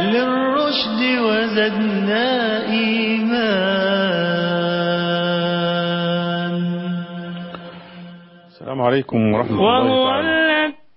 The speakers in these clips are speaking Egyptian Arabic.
للرشد وزدنا إيمان السلام عليكم ورحمة الله وهو تعالى الذي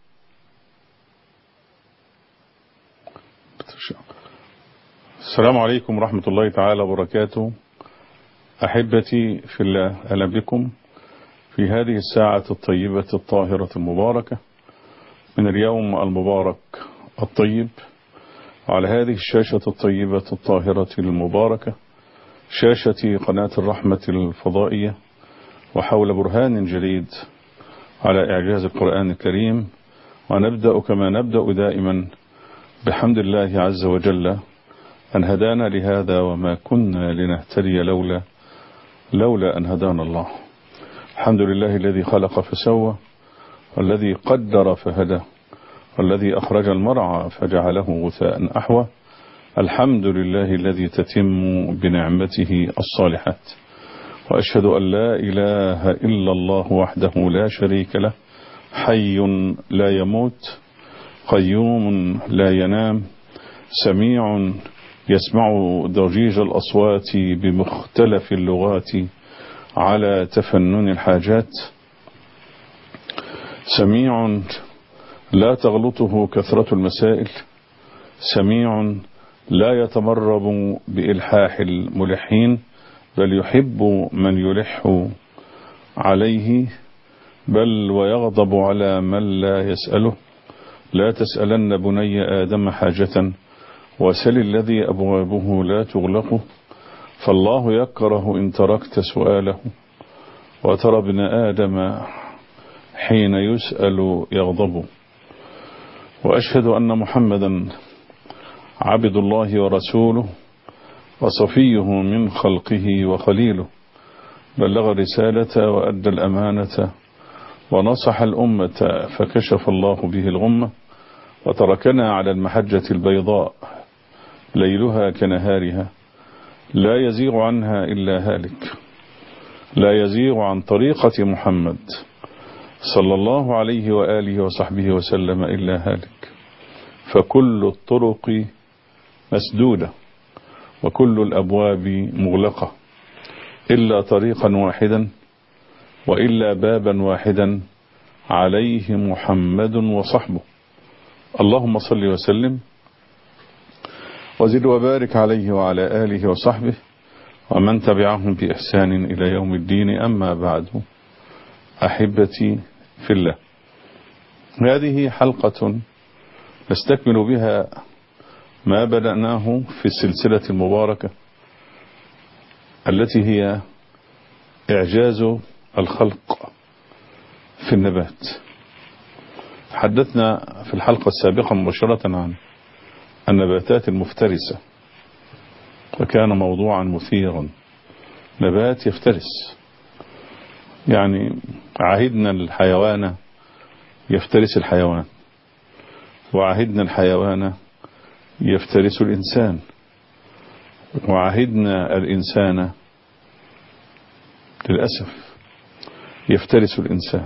السلام عليكم ورحمة الله تعالى وبركاته أحبتي في الله أهلا بكم في هذه الساعة الطيبة الطاهرة المباركة من اليوم المبارك الطيب وعلى هذه الشاشة الطيبة الطاهرة المباركة شاشة قناة الرحمة الفضائية وحول برهان جديد على إعجاز القرآن الكريم ونبدأ كما نبدأ دائما بحمد الله عز وجل أن هدانا لهذا وما كنا لنهتدي لولا لولا أن هدانا الله الحمد لله الذي خلق فسوى والذي قدر فهدى والذي أخرج المرعى فجعله غثاء أحوى الحمد لله الذي تتم بنعمته الصالحات وأشهد أن لا إله إلا الله وحده لا شريك له حي لا يموت قيوم لا ينام سميع يسمع ضجيج الأصوات بمختلف اللغات على تفنن الحاجات سميع لا تغلطه كثرة المسائل سميع لا يتمرب بإلحاح الملحين بل يحب من يلح عليه بل ويغضب على من لا يسأله لا تسألن بني آدم حاجة وسل الذي أبوابه لا تغلق فالله يكره إن تركت سؤاله وترى ابن آدم حين يسأل يغضب وأشهد أن محمدا عبد الله ورسوله وصفيه من خلقه وخليله بلغ الرسالة وأدى الأمانة ونصح الأمة فكشف الله به الغمة وتركنا على المحجة البيضاء ليلها كنهارها لا يزيغ عنها إلا هالك لا يزيغ عن طريقة محمد صلى الله عليه وآله وصحبه وسلم إلا هالك فكل الطرق مسدودة وكل الأبواب مغلقة إلا طريقا واحدا وإلا بابا واحدا عليه محمد وصحبه اللهم صل وسلم وزد وبارك عليه وعلى آله وصحبه ومن تبعهم بإحسان إلى يوم الدين أما بعد أحبتي في الله هذه حلقة نستكمل بها ما بدأناه في السلسلة المباركة التي هي إعجاز الخلق في النبات حدثنا في الحلقة السابقة مباشرة عن النباتات المفترسة وكان موضوعا مثيرا نبات يفترس يعني عهدنا الحيوان يفترس الحيوان وعهدنا الحيوان يفترس الإنسان وعهدنا الإنسان للأسف يفترس الإنسان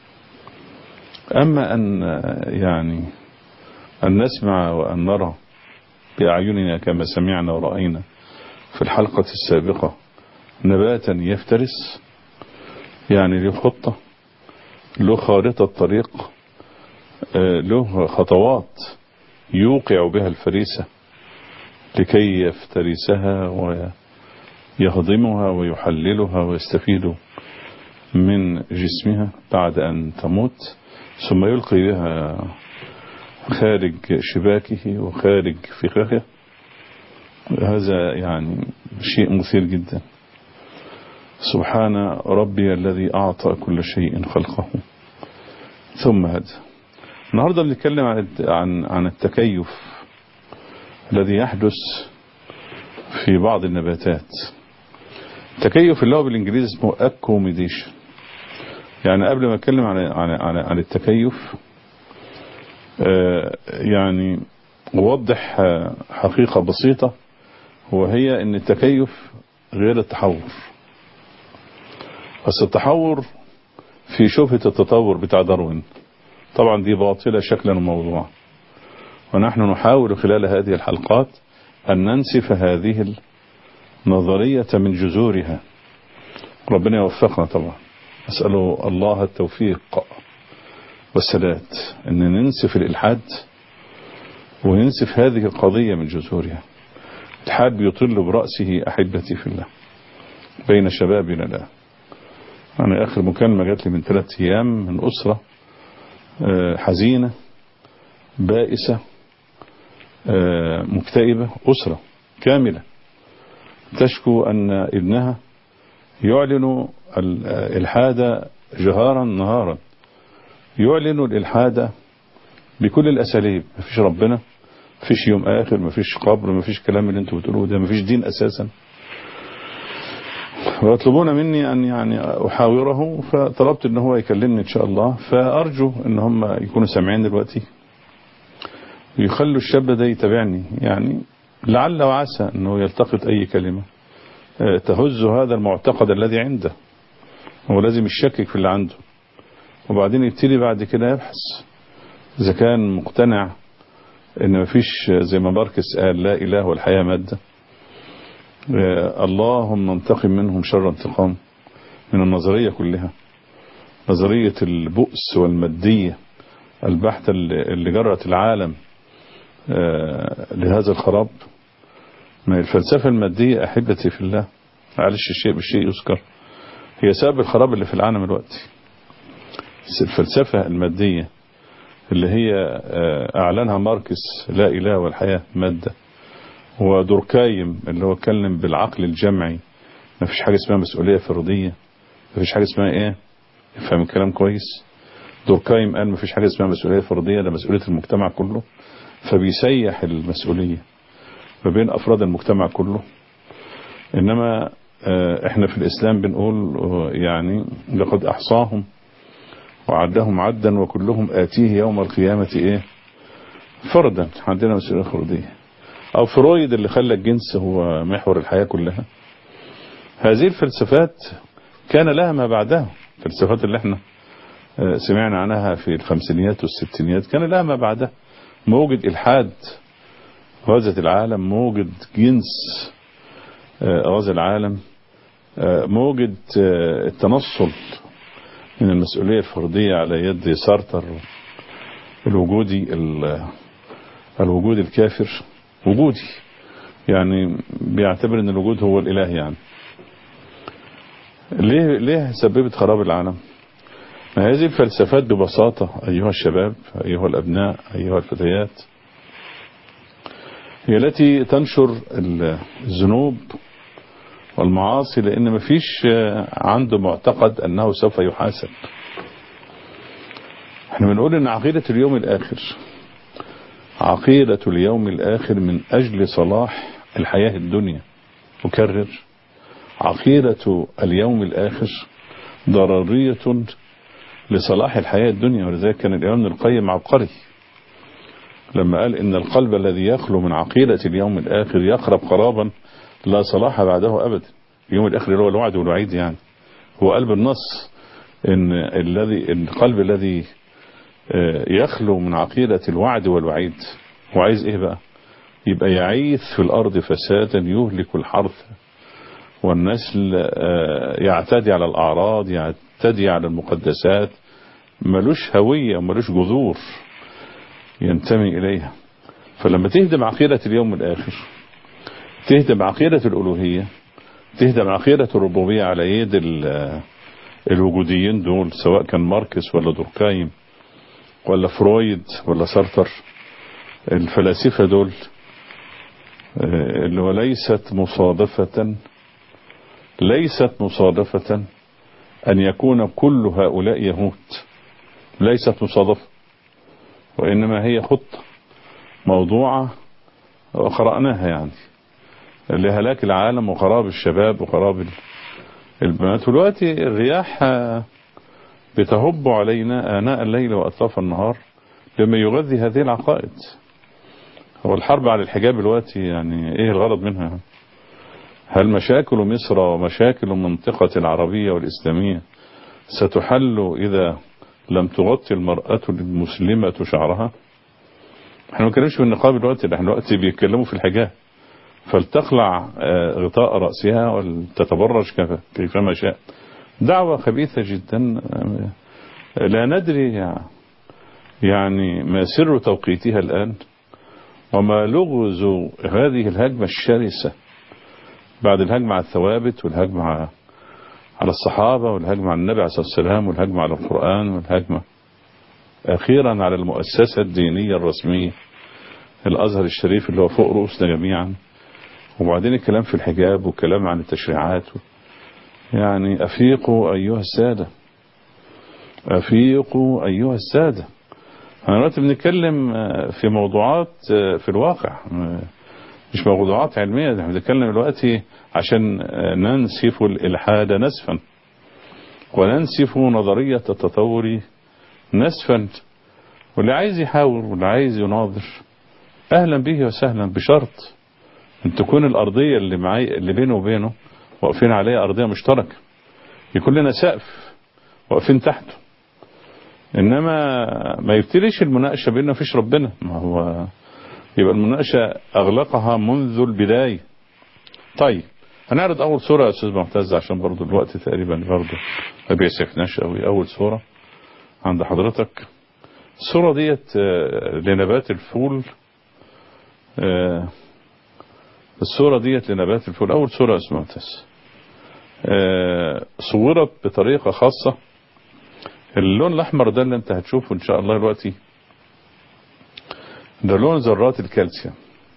أما أن يعني أن نسمع وأن نرى بأعيننا كما سمعنا ورأينا في الحلقة السابقة نباتا يفترس يعني له خطة له خارطة طريق له خطوات يوقع بها الفريسة لكي يفترسها ويهضمها ويحللها ويستفيد من جسمها بعد أن تموت ثم يلقي بها خارج شباكه وخارج فخاخه هذا يعني شيء مثير جدا سبحان ربي الذي أعطى كل شيء خلقه ثم هذا النهاردة بنتكلم عن عن عن التكيف الذي يحدث في بعض النباتات التكيف اللي هو بالانجليزي اسمه اكوميديشن يعني قبل ما اتكلم عن عن عن, عن التكيف آه يعني اوضح حقيقة بسيطة وهي ان التكيف غير التحور بس التحور في شبهة التطور بتاع داروين طبعا دي باطلة شكلا وموضوعا ونحن نحاول خلال هذه الحلقات أن ننسف هذه النظرية من جذورها ربنا يوفقنا طبعا أسأل الله التوفيق والسداد أن ننسف الإلحاد وننسف هذه القضية من جذورها الإلحاد بيطل برأسه أحبتي في الله بين شبابنا لا أنا آخر مكالمة جات لي من ثلاثة أيام من أسرة حزينة بائسة مكتئبة أسرة كاملة تشكو أن ابنها يعلن الإلحاد جهارا نهارا يعلن الإلحاد بكل الأساليب مفيش ربنا مفيش يوم آخر مفيش قبر مفيش كلام اللي انتوا بتقولوه ده مفيش دين أساسا ويطلبون مني أن يعني أحاوره فطلبت أن هو يكلمني إن شاء الله فأرجو أن هم يكونوا سامعين دلوقتي ويخلوا الشاب ده يتابعني يعني لعل وعسى أنه يلتقط أي كلمة تهز هذا المعتقد الذي عنده هو لازم يشكك في اللي عنده وبعدين يبتدي بعد كده يبحث إذا كان مقتنع ان مفيش زي ما ماركس قال لا اله والحياة مادة اللهم انتقم منهم شر انتقام من النظرية كلها نظرية البؤس والمادية البحتة اللي جرت العالم لهذا الخراب ما الفلسفة المادية أحبتي في الله معلش الشيء بالشيء يذكر هي سبب الخراب اللي في العالم دلوقتي الفلسفة المادية اللي هي أعلنها ماركس لا إله والحياة مادة ودوركايم اللي هو اتكلم بالعقل الجمعي ما فيش حاجة اسمها مسؤولية فردية ما فيش حاجة اسمها ايه يفهم الكلام كويس دوركايم قال ما فيش حاجة اسمها مسؤولية فردية ده مسؤولية المجتمع كله فبيسيح المسؤولية ما بين أفراد المجتمع كله إنما احنا في الإسلام بنقول يعني لقد أحصاهم وعدهم عدا وكلهم آتيه يوم القيامة ايه فردا عندنا مسؤولية فردية او فرويد اللي خلى الجنس هو محور الحياة كلها هذه الفلسفات كان لها ما بعدها الفلسفات اللي احنا سمعنا عنها في الخمسينيات والستينيات كان لها ما بعدها موجد الحاد غزت العالم موجد جنس غزا العالم موجد التنصل من المسؤولية الفردية على يد سارتر الوجودي الوجود الكافر وجودي يعني بيعتبر ان الوجود هو الاله يعني ليه ليه سببت خراب العالم ما هذه الفلسفات ببساطة أيها الشباب أيها الأبناء أيها الفتيات هي التي تنشر الذنوب والمعاصي لأن ما فيش عنده معتقد أنه سوف يحاسب احنا بنقول أن عقيدة اليوم الآخر عقيدة اليوم الآخر من أجل صلاح الحياة الدنيا أكرر عقيدة اليوم الآخر ضرورية لصلاح الحياة الدنيا ولذلك كان الإمام القيم عبقري لما قال إن القلب الذي يخلو من عقيدة اليوم الآخر يقرب قرابا لا صلاح بعده أبدا اليوم الآخر اللي هو الوعد والوعيد يعني هو قلب النص إن الذي القلب الذي يخلو من عقيدة الوعد والوعيد وعايز إيه بقى يبقى يعيث في الأرض فسادا يهلك الحرث والنسل يعتدي على الأعراض يعتدي على المقدسات ملوش هوية ملوش جذور ينتمي إليها فلما تهدم عقيدة اليوم الآخر تهدم عقيدة الألوهية تهدم عقيدة الربوبية على يد الوجوديين دول سواء كان ماركس ولا دوركايم ولا فرويد ولا سارتر الفلاسفة دول اللي هو ليست مصادفة ليست مصادفة أن يكون كل هؤلاء يهود ليست مصادفة وإنما هي خطة موضوعة وقرأناها يعني لهلاك العالم وخراب الشباب وخراب البنات دلوقتي الرياح بتهب علينا آناء الليل وأطراف النهار بما يغذي هذه العقائد هو الحرب على الحجاب دلوقتي يعني ايه الغرض منها هل مشاكل مصر ومشاكل المنطقة العربية والإسلامية ستحل إذا لم تغطي المرأة المسلمة شعرها احنا ما بنتكلمش في النقاب دلوقتي احنا دلوقتي بيتكلموا في الحجاب فلتخلع غطاء رأسها ولتتبرج كيفما شاء دعوة خبيثة جدا لا ندري يعني ما سر توقيتها الآن وما لغز هذه الهجمة الشرسة بعد الهجمة على الثوابت والهجمة على الصحابة والهجمة على النبي عليه الصلاة والسلام والهجمة على القرآن والهجمة أخيرا على المؤسسة الدينية الرسمية الأزهر الشريف اللي هو فوق رؤوسنا جميعا وبعدين الكلام في الحجاب والكلام عن التشريعات يعني أفيقوا أيها السادة أفيقوا أيها السادة احنا دلوقتي بنتكلم في موضوعات في الواقع مش موضوعات علمية احنا بنتكلم دلوقتي عشان ننسف الإلحاد نسفا وننسف نظرية التطور نسفا واللي عايز يحاول واللي عايز يناظر أهلا به وسهلا بشرط أن تكون الأرضية اللي معي اللي بينه وبينه واقفين عليها أرضية مشتركة يكون لنا سقف واقفين تحته إنما ما يبتليش المناقشة بيننا فيش ربنا ما هو يبقى المناقشة أغلقها منذ البداية طيب هنعرض أول صورة يا أستاذ معتز عشان برضو الوقت تقريبا برضو ما بيسعفناش قوي أول صورة عند حضرتك الصورة ديت لنبات الفول الصورة ديت لنبات الفول أول صورة اسمها معتز صورت بطريقة خاصة اللون الأحمر ده اللي أنت هتشوفه إن شاء الله دلوقتي ده لون ذرات الكالسيوم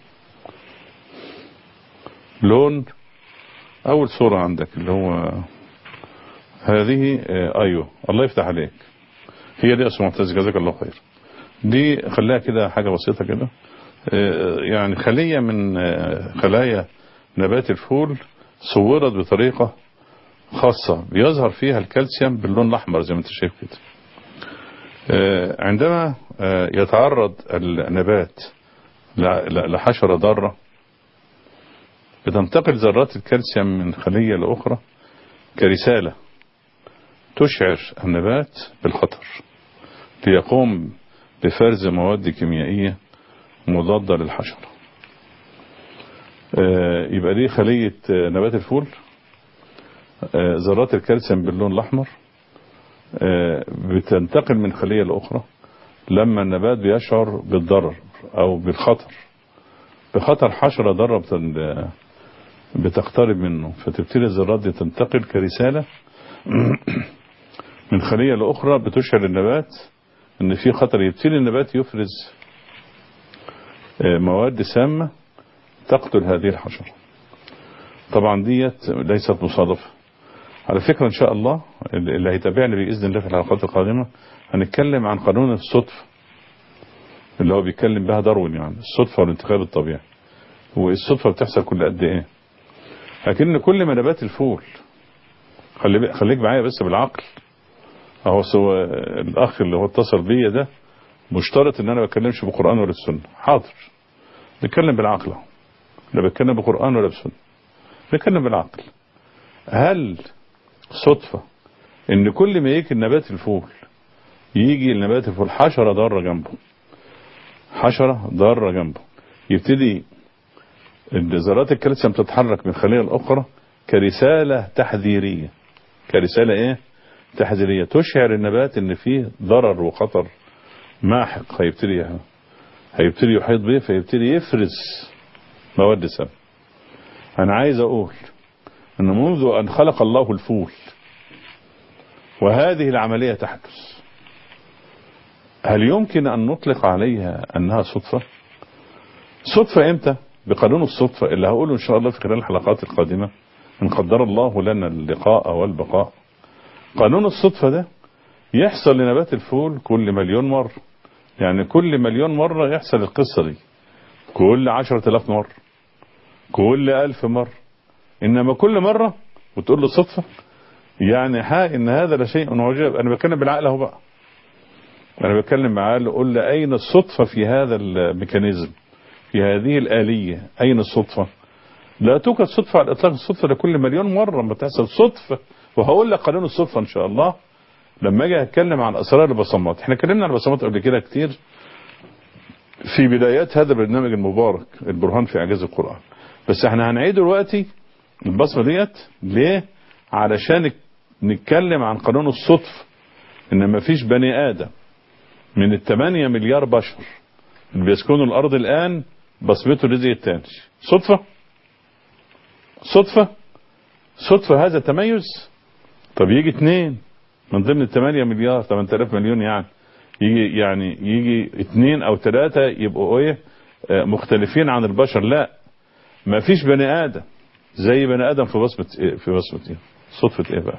لون أول صورة عندك اللي هو هذه أيوه الله يفتح عليك هي دي اسمها معتز جزاك الله خير دي خليها كده حاجة بسيطة كده يعني خلية من خلايا نبات الفول صورت بطريقة خاصة بيظهر فيها الكالسيوم باللون الأحمر زي ما انت شايف كده عندما يتعرض النبات لحشرة ضارة بتنتقل ذرات الكالسيوم من خلية لأخرى كرسالة تشعر النبات بالخطر ليقوم بفرز مواد كيميائية مضادة للحشرة يبقى دي خلية نبات الفول ذرات الكالسيوم باللون الأحمر بتنتقل من خلية لأخرى لما النبات بيشعر بالضرر أو بالخطر بخطر حشرة ضارة بتقترب منه فتبتدي الذرات دي تنتقل كرسالة من خلية لأخرى بتشعر النبات ان في خطر يبتدي النبات يفرز مواد سامة تقتل هذه الحشرة طبعا ديت ليست مصادفة على فكرة ان شاء الله اللي هيتابعني بإذن الله في الحلقات القادمة هنتكلم عن قانون الصدفة اللي هو بيتكلم بها داروين يعني الصدفة والانتخاب الطبيعي والصدفة بتحصل كل قد ايه لكن كل ما نبات الفول خلي خليك معايا بس بالعقل اهو سوى الاخ اللي هو اتصل بيا ده مشترط ان انا ما بتكلمش بالقران ولا بالسنه حاضر نتكلم بالعقل اهو لا بتكلم بالقران ولا بالسنه نتكلم بالعقل هل صدفه ان كل ما يجي النبات الفول يجي النبات الفول حشره ضاره جنبه حشره ضاره جنبه يبتدي ذرات الكالسيوم تتحرك من خليه الاخرى كرساله تحذيريه كرساله ايه تحذيرية تشعر النبات ان فيه ضرر وخطر ماحق هيبتدي هيبتدي يحيط به فيبتدي يفرز مواد سام انا عايز اقول ان منذ ان خلق الله الفول وهذه العملية تحدث هل يمكن ان نطلق عليها انها صدفة صدفة امتى بقانون الصدفة اللي هقوله ان شاء الله في خلال الحلقات القادمة ان قدر الله لنا اللقاء والبقاء قانون الصدفة ده يحصل لنبات الفول كل مليون مرة يعني كل مليون مرة يحصل القصة دي كل عشرة الاف مرة كل الف مرة انما كل مرة وتقول له صدفة يعني ها ان هذا لشيء عجاب انا بتكلم بالعقل اهو بقى انا بتكلم معاه اقول له اين الصدفة في هذا الميكانيزم في هذه الآلية اين الصدفة لا توجد صدفة على الاطلاق الصدفة لكل مليون مرة ما تحصل صدفة وهقول لك قانون الصدفة ان شاء الله لما اجي اتكلم عن اسرار البصمات احنا اتكلمنا عن البصمات قبل كده كتير في بدايات هذا البرنامج المبارك البرهان في إعجاز القرآن بس احنا هنعيد دلوقتي البصمة ديت ليه علشان نتكلم عن قانون الصدف ان ما فيش بني آدم من الثمانية مليار بشر اللي بيسكنوا الأرض الآن بصمته اللي زي التاني صدفة صدفة صدفة هذا تميز طب يجي اتنين من ضمن الثمانية مليار 8000 مليون يعني يجي يعني يجي اتنين او ثلاثة يبقوا ايه آه، مختلفين عن البشر لا ما فيش بني ادم زي بني ادم في بصمة ايه في بصمة ايه صدفة ايه بقى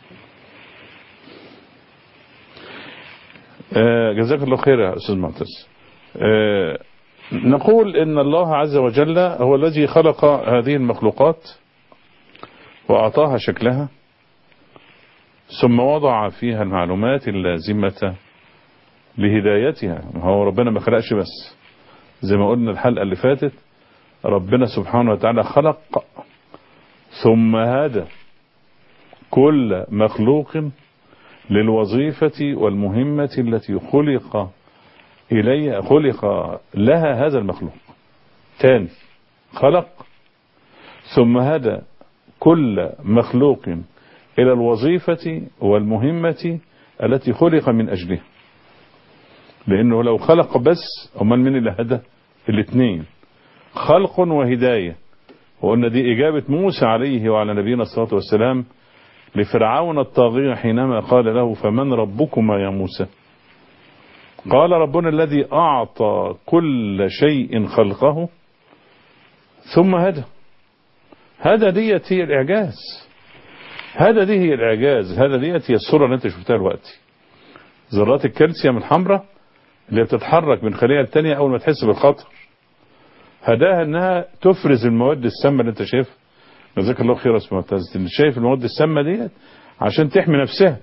آه، جزاك الله خير يا استاذ معتز آه، نقول ان الله عز وجل هو الذي خلق هذه المخلوقات واعطاها شكلها ثم وضع فيها المعلومات اللازمة لهدايتها ما هو ربنا ما خلقش بس زي ما قلنا الحلقة اللي فاتت ربنا سبحانه وتعالى خلق ثم هدى كل مخلوق للوظيفة والمهمة التي خلق إليها خلق لها هذا المخلوق تاني خلق ثم هدى كل مخلوق إلى الوظيفة والمهمة التي خلق من أجلها لأنه لو خلق بس أمال من اللي هدى الاثنين خلق وهداية وقلنا دي إجابة موسى عليه وعلى نبينا الصلاة والسلام لفرعون الطاغية حينما قال له فمن ربكما يا موسى قال ربنا الذي أعطى كل شيء خلقه ثم هدى هذا ديت هي الإعجاز هذا دي هي الإعجاز هذا ديت هي الصورة اللي أنت شفتها دلوقتي ذرات الكالسيوم الحمراء اللي بتتحرك من خلية التانية أول ما تحس بالخطر هداها انها تفرز المواد السامة اللي انت شايفها جزاك الله خير يا اسمه معتز اللي شايف المواد السامة ديت عشان تحمي نفسها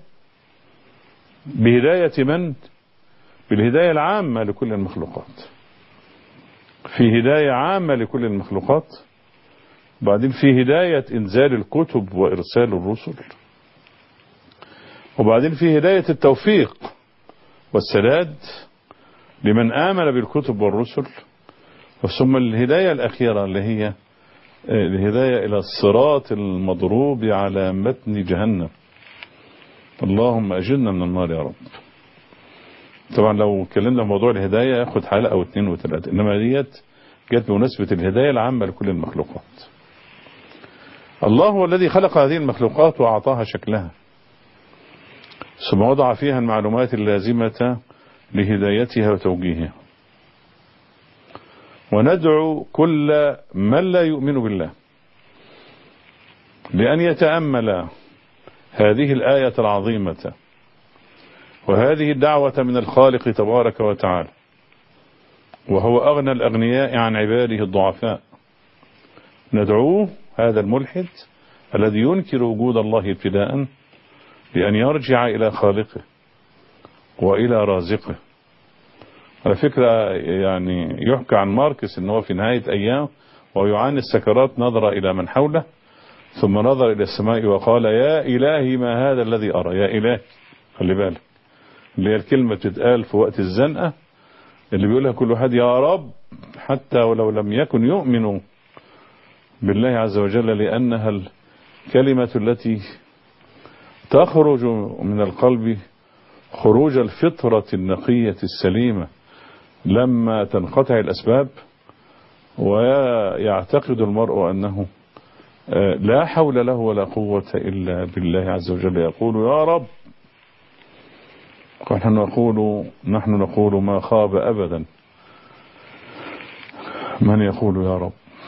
بهداية من بالهداية العامة لكل المخلوقات في هداية عامة لكل المخلوقات وبعدين في هداية انزال الكتب وارسال الرسل وبعدين في هداية التوفيق والسداد لمن آمن بالكتب والرسل ثم الهداية الأخيرة اللي هي الهداية إلى الصراط المضروب على متن جهنم اللهم أجلنا من النار يا رب طبعا لو اتكلمنا في موضوع الهداية ياخد حلقة أو اتنين وتلاتة إنما ديت جت بمناسبة الهداية العامة لكل المخلوقات الله هو الذي خلق هذه المخلوقات وأعطاها شكلها ثم وضع فيها المعلومات اللازمة لهدايتها وتوجيهها وندعو كل من لا يؤمن بالله لأن يتأمل هذه الآية العظيمة وهذه الدعوة من الخالق تبارك وتعالى وهو أغنى الأغنياء عن عباده الضعفاء ندعوه هذا الملحد الذي ينكر وجود الله ابتداء بأن يرجع إلى خالقه وإلى رازقه على فكرة يعني يحكى عن ماركس ان هو في نهاية ايام ويعاني السكرات نظر الى من حوله ثم نظر الى السماء وقال يا الهي ما هذا الذي ارى يا الهي خلي بالك اللي هي الكلمة تتقال في وقت الزنقة اللي بيقولها كل واحد يا رب حتى ولو لم يكن يؤمن بالله عز وجل لأنها الكلمة التي تخرج من القلب خروج الفطرة النقية السليمة لما تنقطع الأسباب ويعتقد المرء أنه لا حول له ولا قوة إلا بالله عز وجل يقول يا رب ونحن نقول نحن نقول ما خاب أبدا من يقول يا رب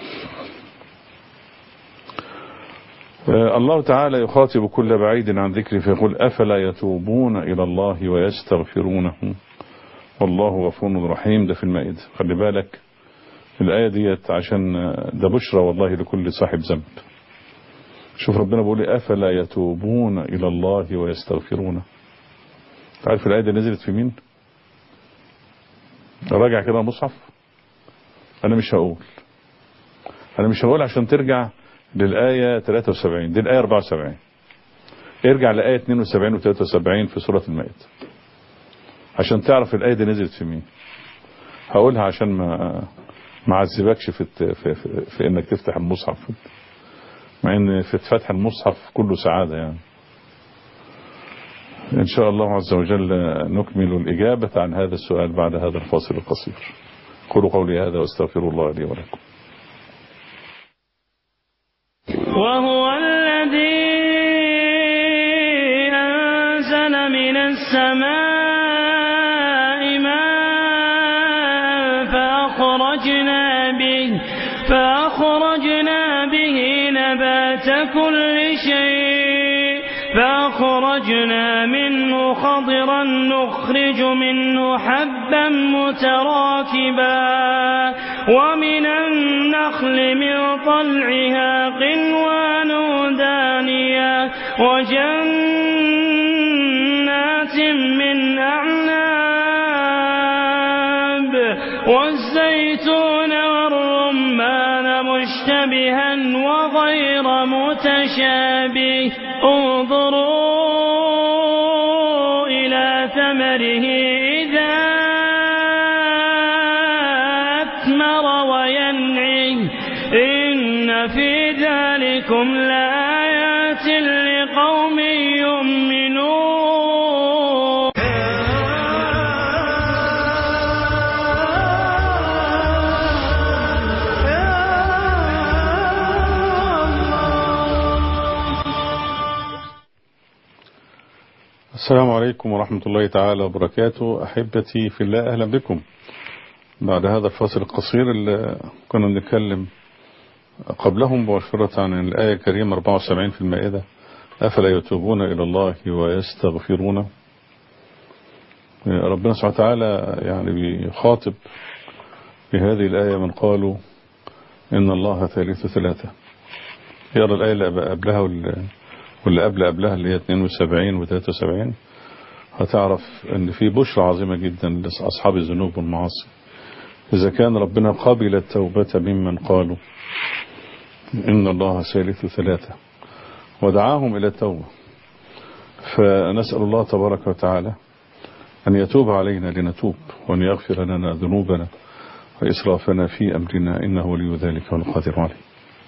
الله تعالى يخاطب كل بعيد عن ذكره فيقول أفلا يتوبون إلى الله ويستغفرونه والله غفور رحيم ده في المائدة خلي بالك الآية ديت عشان ده بشرى والله لكل صاحب ذنب شوف ربنا بيقول أفلا يتوبون إلى الله ويستغفرونه تعرف الآية دي نزلت في مين راجع كده المصحف أنا مش هقول أنا مش هقول عشان ترجع للآية 73 دي الآية 74 ارجع لآية 72 و 73 في سورة المائدة عشان تعرف الآية دي نزلت في مين هقولها عشان ما ما اعذبكش في, الت- في, في, في انك تفتح المصحف مع ان في فتح المصحف كله سعادة يعني ان شاء الله عز وجل نكمل الاجابة عن هذا السؤال بعد هذا الفاصل القصير قولوا قولي هذا واستغفر الله لي ولكم وهو الذي أنزل من السماء ماء فأخرجنا به فأخرجنا به نبات كل شيء فأخرجنا منه خضرا نخرج منه حبا متراكبا ومن النخل من طلعها قنوان دانية وجنات من أعناب والزيتون والرمان مشتبها وغير متشابه انظروا إلى ثمره إذا أثمر وينعي إن في ذلكم لآيات لقوم يؤمنون السلام عليكم ورحمة الله تعالى وبركاته أحبتي في الله أهلا بكم بعد هذا الفاصل القصير اللي كنا بنتكلم قبله مباشرة عن الآية الكريمة 74 في المائدة أفلا يتوبون إلى الله ويستغفرون ربنا سبحانه وتعالى يعني بيخاطب بهذه الآية من قالوا إن الله ثالث ثلاثة يرى الآية اللي قبلها وال- واللي قبل قبلها اللي هي 72 و 73 هتعرف ان في بشرى عظيمة جدا لأصحاب الذنوب والمعاصي إذا كان ربنا قبل التوبة ممن قالوا إن الله ثالث ثلاثة ودعاهم إلى التوبة فنسأل الله تبارك وتعالى أن يتوب علينا لنتوب وأن يغفر لنا ذنوبنا وإسرافنا في أمرنا إنه ولي ذلك والقادر عليه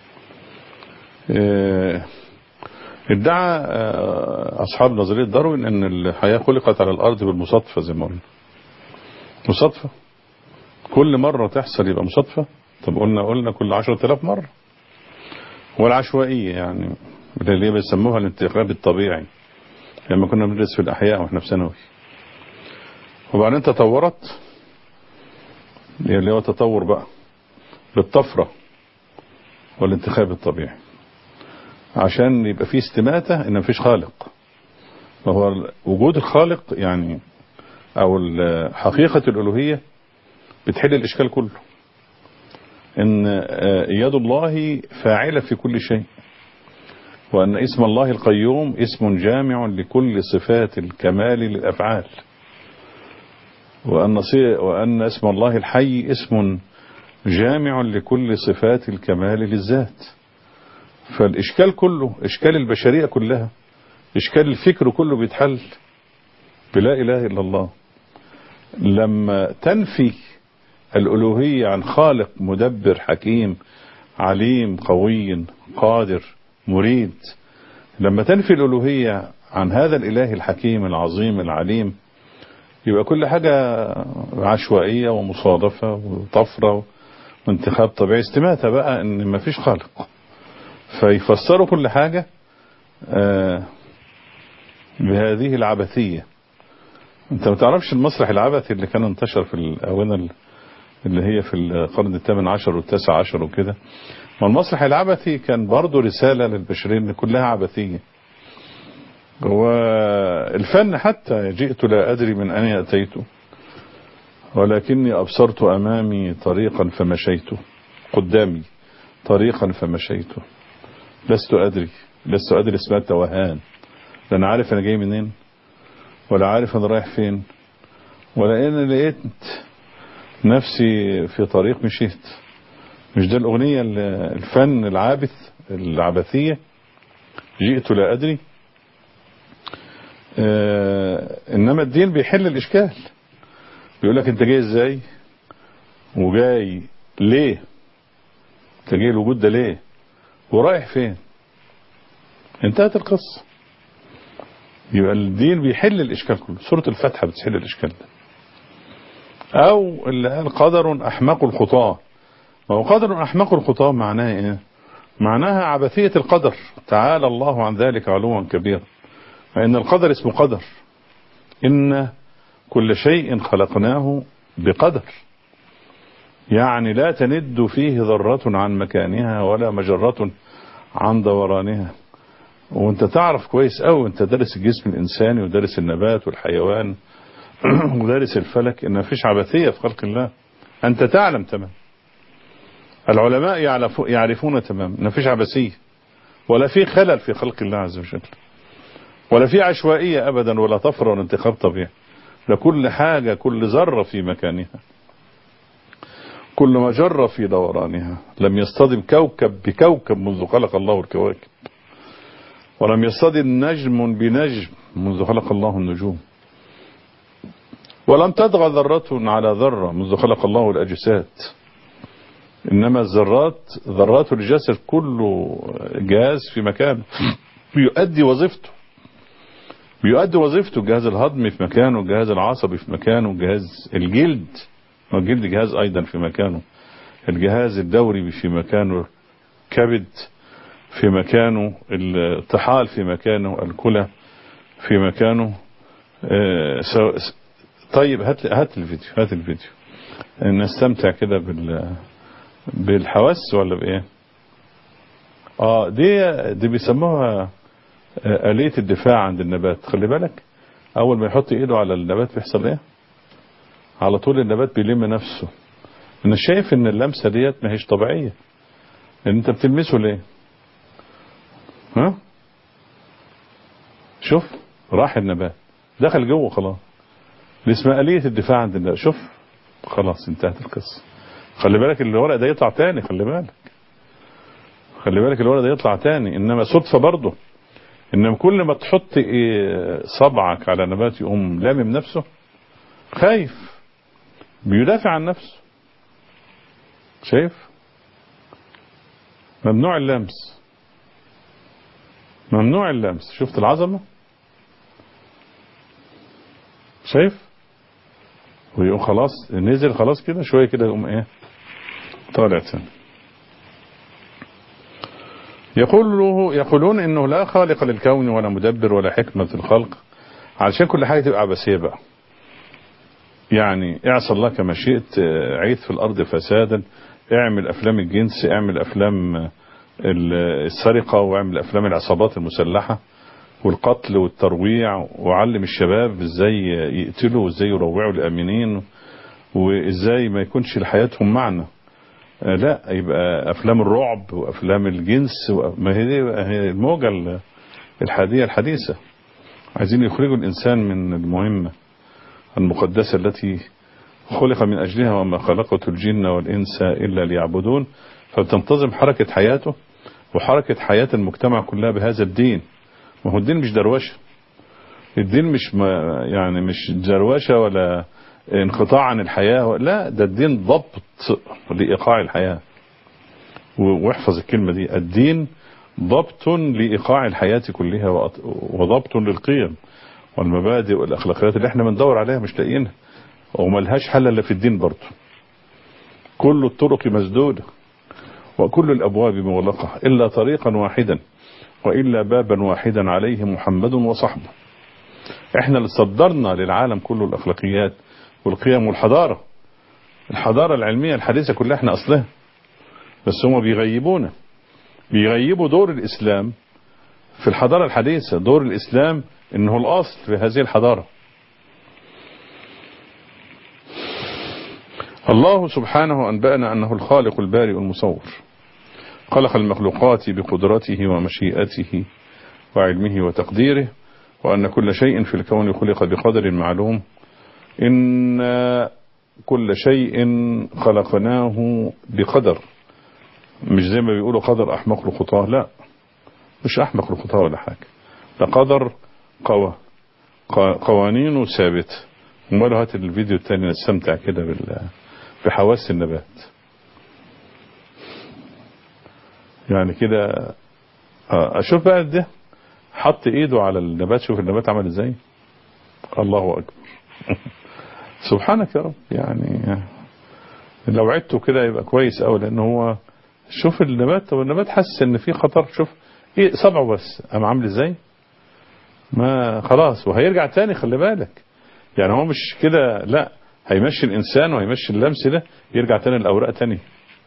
آه، ادعى آه، أصحاب نظرية داروين أن الحياة خلقت على الأرض بالمصادفة زي ما قلنا مصادفة كل مرة تحصل يبقى مصادفة طب قلنا قلنا كل عشرة آلاف مرة والعشوائية يعني اللي هي بيسموها الانتخاب الطبيعي لما كنا بندرس في الأحياء واحنا في ثانوي وبعدين تطورت اللي هو تطور بقى بالطفرة والانتخاب الطبيعي عشان يبقى فيه استماتة ان مفيش خالق وهو وجود الخالق يعني او ال- حقيقة الالوهية بتحل الاشكال كله ان آه، يد الله فاعلة في كل شيء وان اسم الله القيوم اسم جامع لكل صفات الكمال للافعال وان صي- وان اسم الله الحي اسم جامع لكل صفات الكمال للذات فالإشكال كله إشكال البشرية كلها إشكال الفكر كله بيتحل بلا إله إلا الله لما تنفي الألوهية عن خالق مدبر حكيم عليم قوي قادر مريد لما تنفي الألوهية عن هذا الإله الحكيم العظيم العليم يبقى كل حاجة عشوائية ومصادفة وطفرة وانتخاب طبيعي استماتة بقى ان مفيش خالق فيفسروا كل حاجة آه، بهذه العبثية انت ما تعرفش المسرح العبثي اللي كان انتشر في الآونة ال- اللي هي في القرن الثامن عشر والتاسع عشر وكده ما المسرح العبثي كان برضه رسالة للبشرية ان كلها عبثية والفن حتى جئت لا أدري من أين أتيت ولكني أبصرت أمامي طريقا فمشيت قدامي طريقا فمشيت لست أدري لست أدري اسمها التوهان لا أنا عارف أنا جاي منين ولا عارف أنا رايح فين ولا أنا لقيت نفسي في طريق مشيت مش ده الأغنية ال- الفن العابث العبثية جئت لا أدري آه إنما الدين بيحل الإشكال بيقول لك أنت جاي إزاي وجاي ليه انت جاي الوجود ده ليه ورايح فين انتهت القصة يبقى الدين بيحل الإشكال كله سورة الفتحة بتحل الإشكال ده أو اللي قال قدر أحمق الخطاة وهو قدر أحمق الخطاة معناه إيه معناها عبثية القدر تعالى الله عن ذلك علوا كبيرا فإن القدر اسمه قدر إن كل شيء خلقناه بقدر يعني لا تند فيه ذرة عن مكانها ولا مجرة عن دورانها وانت تعرف كويس قوي انت دارس الجسم الانساني ودارس النبات والحيوان ودارس الفلك ان مفيش عبثية في خلق الله انت تعلم تمام العلماء يعرفون تمام ان مفيش عبثية ولا في خلل في خلق الله عز وجل ولا في عشوائية ابدا ولا طفرة ولا انتخاب طبيعي لكل حاجة كل ذرة في مكانها كل مجرة في دورانها لم يصطدم كوكب بكوكب منذ خلق الله الكواكب ولم يصطدم نجم بنجم منذ خلق الله النجوم ولم تطغى ذرة على ذرة منذ خلق الله الأجساد إنما الذرات ذرات الجسد كله جهاز في مكانه بيؤدي وظيفته بيؤدي وظيفته الجهاز الهضمي في مكانه الجهاز العصبي في مكانه الجهاز الجلد الجلد جهاز أيضا في مكانه الجهاز الدوري في مكانه كبد في مكانه الطحال في مكانه الكلى في مكانه طيب هات هات الفيديو هات الفيديو نستمتع كده بال بالحواس ولا بايه اه دي دي بيسموها آلية الدفاع عند النبات خلي بالك اول ما يحط ايده على النبات بيحصل ايه على طول النبات بيلم نفسه انا شايف ان اللمسة ديت ما هيش طبيعية لان انت بتلمسه ليه ها شوف راح النبات دخل جوه خلاص دي اسمها آلية الدفاع عند النبات شوف خلاص انتهت القصة خلي بالك الورق ده يطلع تاني خلي بالك خلي بالك الورق ده يطلع تاني انما صدفة برضه انما كل ما تحط إيه صبعك على نبات يقوم لامم نفسه خايف بيدافع عن نفسه شايف ممنوع اللمس ممنوع اللمس شفت العظمة شايف ويقوم خلاص نزل خلاص كده شوية كده يقوم ايه طالع تاني يقول له يقولون انه لا خالق للكون ولا مدبر ولا حكمة في الخلق علشان كل حاجة تبقى عبثية بقى يعني اعصى الله كما شئت عيث في الارض فسادا اعمل افلام الجنس اعمل افلام السرقة واعمل افلام العصابات المسلحة والقتل والترويع وعلم الشباب ازاي يقتلوا وازاي يروعوا الامنين وازاي ما يكونش لحياتهم معنى لا يبقى افلام الرعب وافلام الجنس ما هي دي هي الموجة الحادية الحديثة عايزين يخرجوا الانسان من المهمة المقدسة التي خلق من أجلها وما خلقت الجن والإنس إلا ليعبدون فبتنتظم حركة حياته وحركة حياة المجتمع كلها بهذا الدين ما هو الدين مش دروشة الدين مش ما يعني مش دروشة ولا انقطاع عن الحياة لا ده الدين ضبط لإيقاع الحياة واحفظ الكلمة دي الدين ضبط لإيقاع الحياة كلها وضبط للقيم والمبادئ والأخلاقيات اللي احنا بندور عليها مش لاقيينها وملهاش حل الا في الدين برضه كل الطرق مسدودة وكل الأبواب مغلقة إلا طريقا واحدا وإلا بابا واحدا عليه محمد وصحبه احنا اللي صدرنا للعالم كله الأخلاقيات والقيم والحضارة الحضارة العلمية الحديثة كلها احنا أصلها بس هم بيغيبونا بيغيبوا دور الإسلام في الحضارة الحديثة دور الإسلام انه الاصل في هذه الحضارة الله سبحانه انبأنا انه الخالق البارئ المصور خلق المخلوقات بقدرته ومشيئته وعلمه وتقديره وان كل شيء في الكون خلق بقدر معلوم ان كل شيء خلقناه بقدر مش زي ما بيقولوا قدر احمق الخطاه لا مش احمق الخطاه ولا حاجة ده قدر قوى قوانينه ثابتة امال هات الفيديو التاني نستمتع كده بال في حواس النبات يعني كده اشوف بقى ده حط ايده على النبات شوف النبات عمل ازاي الله اكبر سبحانك يا رب يعني لو عدته كده يبقى كويس قوي لان هو شوف النبات طب النبات حس ان في خطر شوف ايه صبعه بس قام عامل ازاي ما خلاص وهيرجع تاني خلي بالك يعني هو مش كده لا هيمشي الانسان وهيمشي اللمس ده يرجع تاني الاوراق تاني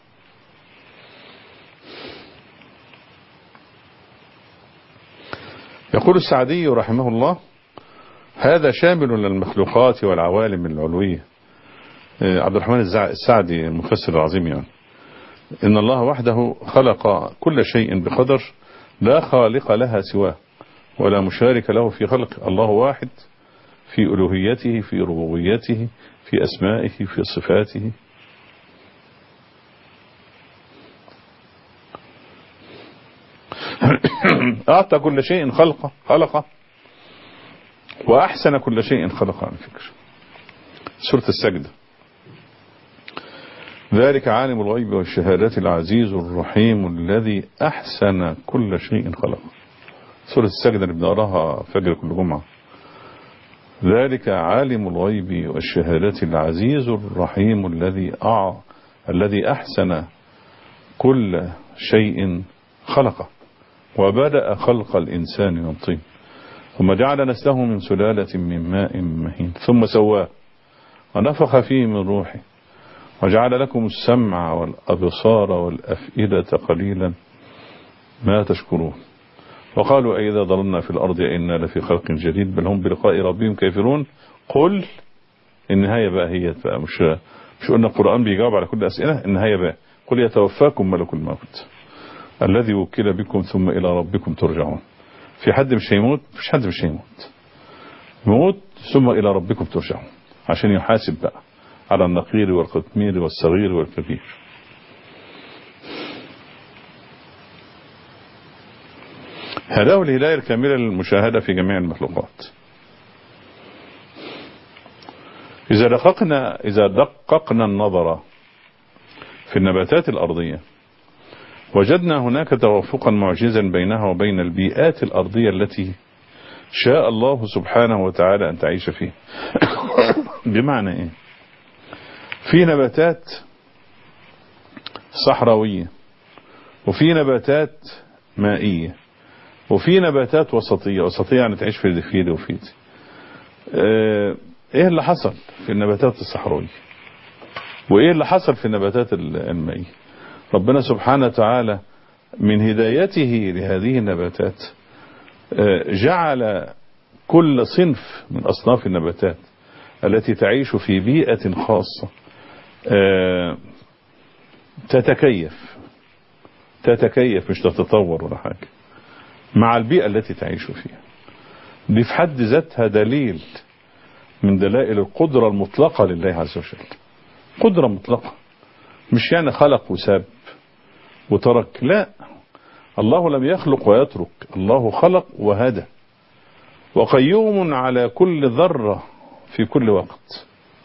يقول السعدي رحمه الله هذا شامل للمخلوقات والعوالم العلوية عبد الرحمن السعدي المفسر العظيم يعني إن الله وحده خلق كل شيء بقدر لا خالق لها سواه ولا مشارك له في خلق الله واحد في ألوهيته في ربوبيته في أسمائه في صفاته أعطى كل شيء خلقه خلقه وأحسن كل شيء خلقه على فكرة سورة السجدة ذلك عالم الغيب والشهادات العزيز الرحيم الذي أحسن كل شيء خلقه سورة السجدة اللي بنقراها فجر كل جمعة ذلك عالم الغيب والشهادات العزيز الرحيم الذي أع... الذي أحسن كل شيء خلقه وبدأ خلق الإنسان من طين ثم جعل نسله من سلالة من ماء مهين ثم سواه ونفخ فيه من روحه وجعل لكم السمع والأبصار والأفئدة قليلا ما تشكرون وقالوا أئذا ضللنا في الأرض إنا لفي خلق جديد بل هم بلقاء ربهم كافرون قل النهاية بقى هي بقى مش مش قلنا القرآن بيجاوب على كل الأسئلة النهاية بقى قل يتوفاكم ملك الموت الذي وكل بكم ثم إلى ربكم ترجعون في حد مش هيموت مش حد مش هيموت موت ثم إلى ربكم ترجعون عشان يحاسب بقى على النقير والقطمير والصغير والكبير هذا هو الهداية الكاملة للمشاهدة في جميع المخلوقات إذا دققنا إذا دققنا النظر في النباتات الأرضية وجدنا هناك توافقا معجزا بينها وبين البيئات الأرضية التي شاء الله سبحانه وتعالى أن تعيش فيها بمعنى إيه في نباتات صحراوية وفي نباتات مائية وفي نباتات وسطية وسطية يعني تعيش في الدفيد وفي اه ايه اللي حصل في النباتات الصحراوية وايه اللي حصل في النباتات المائية ربنا سبحانه وتعالى من هدايته لهذه النباتات اه جعل كل صنف من أصناف النباتات التي تعيش في بيئة خاصة اه تتكيف تتكيف مش تتطور ولا حاجة مع البيئة التي تعيش فيها دي في حد ذاتها دليل من دلائل القدرة المطلقة لله عز وجل قدرة مطلقة مش يعني خلق وساب وترك لا الله لم يخلق ويترك الله خلق وهدى وقيوم على كل ذرة في كل وقت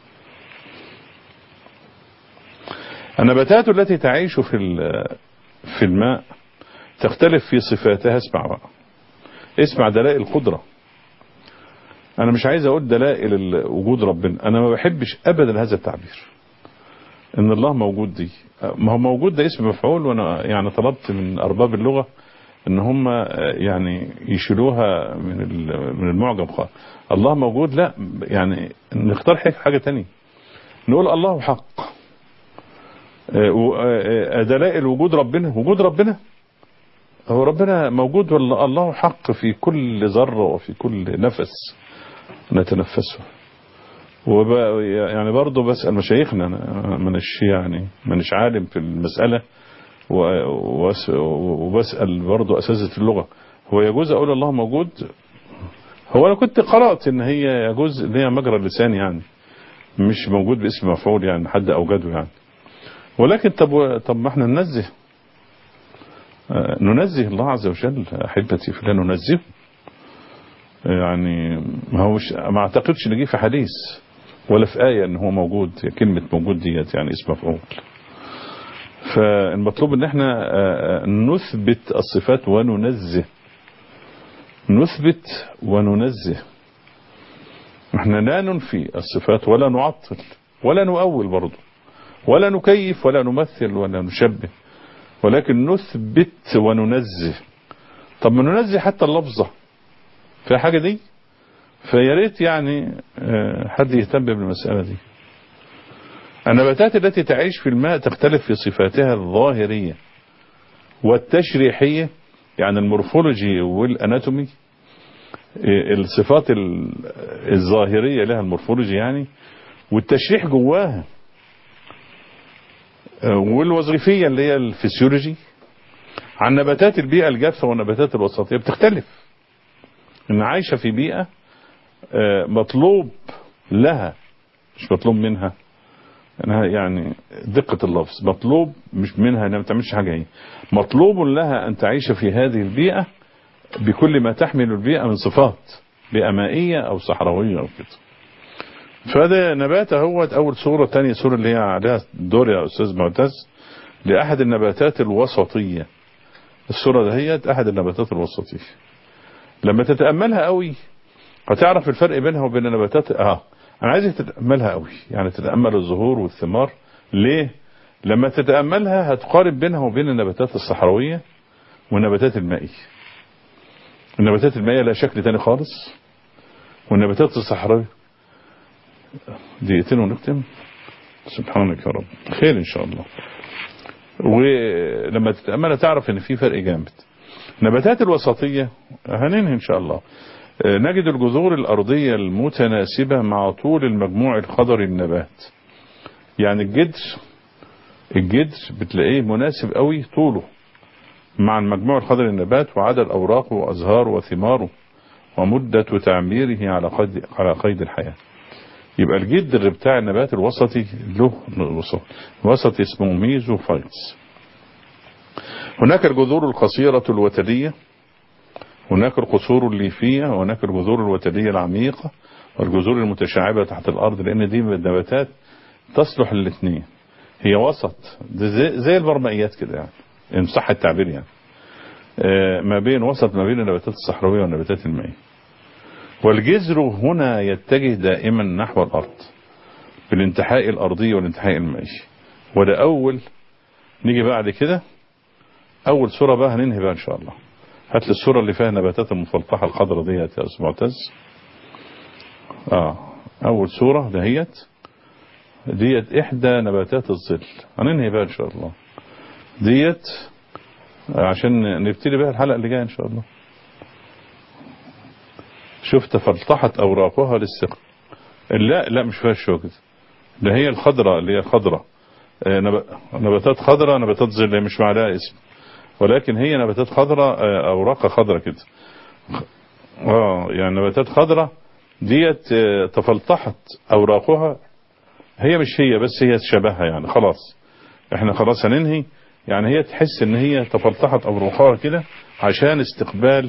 النباتات التي تعيش في في الماء تختلف في صفاتها اسمع بقى اسمع دلائل القدرة انا مش عايز اقول دلائل وجود ربنا انا ما بحبش ابدا هذا التعبير ان الله موجود دي ما هو موجود ده اسم مفعول وانا يعني طلبت من ارباب اللغة ان هم يعني يشيلوها من من المعجم خالص الله موجود لا يعني نختار حاجة تانية نقول الله حق دلائل وجود ربنا وجود ربنا هو ربنا موجود ولا الله حق في كل ذرة وفي كل نفس نتنفسه وب يعني برضه بسأل مشايخنا أنا منش يعني منش عالم في المسألة وبسأل برضه أساتذة اللغة هو يجوز أقول الله موجود هو أنا كنت قرأت إن هي يجوز إن هي مجرى اللسان يعني مش موجود باسم مفعول يعني حد أوجده يعني ولكن طب طب ما احنا ننزه ننزه الله عز وجل أحبتي فلا ننزه يعني ما هو مش ما اعتقدش ان جه في حديث ولا في آية ان هو موجود كلمة موجود ديت يعني اسم مفعول فالمطلوب ان احنا نثبت الصفات وننزه نثبت وننزه احنا لا ننفي الصفات ولا نعطل ولا نؤول برضه ولا نكيف ولا نمثل ولا نشبه ولكن نثبت وننزه طب ما ننزه حتى اللفظة في حاجة دي فيا ريت يعني حد يهتم بالمسألة دي النباتات التي تعيش في الماء تختلف في صفاتها الظاهرية والتشريحية يعني المورفولوجي والاناتومي الصفات الظاهرية لها المورفولوجي يعني والتشريح جواها والوظيفية اللي هي الفسيولوجي عن نباتات البيئة الجافة والنباتات الوسطية بتختلف ان عايشة في بيئة مطلوب لها مش مطلوب منها انها يعني دقة اللفظ مطلوب مش منها انها ما تعملش حاجة هي مطلوب لها ان تعيش في هذه البيئة بكل ما تحمل البيئة من صفات بيئة مائية او صحراوية او كده فده نبات اهوت اول صورة تانية صورة اللي هي عليها دور يا استاذ معتز لاحد النباتات الوسطية الصورة دهيت احد النباتات الوسطية لما تتأملها قوي هتعرف الفرق بينها وبين النباتات اه انا عايزك تتأملها قوي يعني تتأمل الزهور والثمار ليه لما تتأملها هتقارب بينها وبين النباتات الصحراوية والنباتات المائية النباتات المائية لها شكل تاني خالص والنباتات الصحراوية دقيقتين ونختم سبحانك يا رب خير ان شاء الله ولما تتأملها تعرف ان في فرق جامد النباتات الوسطية هننهي ان شاء الله نجد الجذور الأرضية المتناسبة مع طول المجموع الخضري النبات يعني الجدر الجدر بتلاقيه مناسب قوي طوله مع المجموع الخضري النبات وعدد أوراقه وأزهاره وثماره ومدة تعميره على قيد على قيد الحياة يبقى الجدر بتاع النبات الوسطي له وسط الوسطي اسمه ميزوفايتس هناك الجذور القصيرة الوتدية هناك القصور الليفية وهناك الجذور الوتدية العميقة والجذور المتشعبة تحت الأرض لأن دي من النباتات تصلح الاثنين هي وسط زي, زي البرمائيات كده يعني إن صح التعبير يعني ما بين وسط ما بين النباتات الصحراوية والنباتات المائية والجذر هنا يتجه دائما نحو الأرض بالانتحاء الأرضي والانتحاء المائي وده أول نيجي بعد كده أول صورة بقى هننهي بقى إن شاء الله هات لي الصورة اللي فيها نباتات المفلطحة الخضراء ديت يا أستاذ معتز اه أول صورة دهيت ديت إحدى نباتات الظل هننهي بقى إن شاء الله ديت عشان نبتدي بها الحلقة اللي جاية إن شاء الله شوف تفلطحت أوراقها للسقم لا لا مش فيها الشوك ده هي الخضراء اللي هي الخضراء نباتات خضراء نباتات ظل مش معناها اسم ولكن هي نباتات خضراء أوراقها خضراء كده اه يعني نباتات خضراء ديت تفلطحت أوراقها هي مش هي بس هي شبهها يعني خلاص احنا خلاص هننهي يعني هي تحس ان هي تفلطحت أوراقها كده عشان استقبال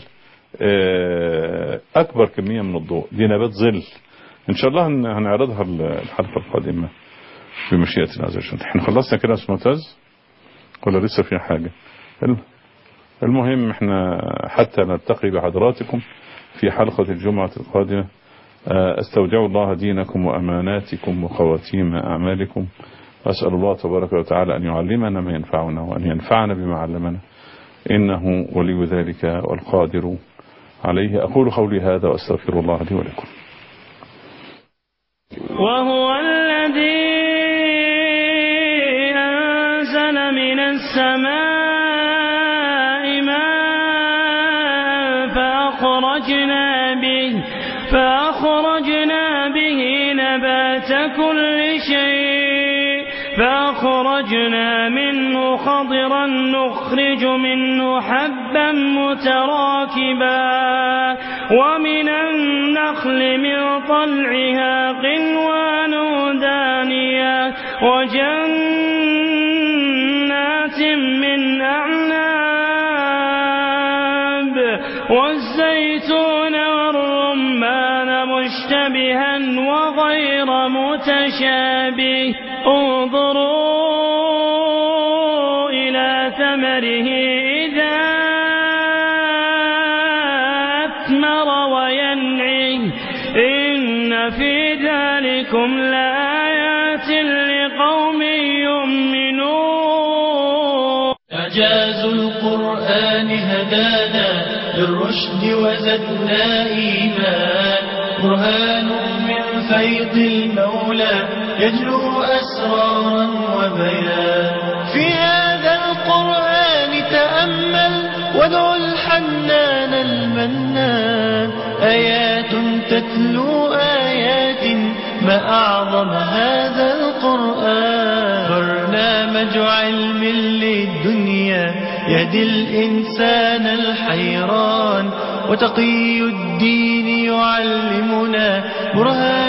أكبر كمية من الضوء دي نبات ظل إن شاء الله هنعرضها الحلقة القادمة بمشيئة الله عز وجل احنا خلصنا كده اسمه ممتاز ولا لسه في حاجة المهم احنا حتى نلتقي بحضراتكم في حلقة الجمعة القادمة استودع الله دينكم وأماناتكم وخواتيم أعمالكم وأسأل الله تبارك وتعالى أن يعلمنا ما ينفعنا وأن ينفعنا بما علمنا إنه ولي ذلك والقادر عليه أقول قولي هذا وأستغفر الله لي ولكم وهو الذي أنزل من السماء ماء فأخرجنا به فأخرجنا به نبات كل شيء فأخرجنا منه خضرا نخرج منه حبا متراكبا ومن النخل من طلعها قنوان دانية وجنات من أعناب والزيتون والرمان مشتبها وغير متشابه متشابه انظروا إلى ثمره إذا أثمر وينعه إن في ذلكم لآيات لقوم يؤمنون إعجاز القرآن هدانا للرشد وزدنا إيمان برهان من فيض المولى يجلو أسرارا وبيان في هذا القرآن تأمل وادع الحنان المنان آيات تتلو آيات ما أعظم هذا القرآن برنامج علم للدنيا يهدي الإنسان الحيران وتقي الدين يعلمنا برهان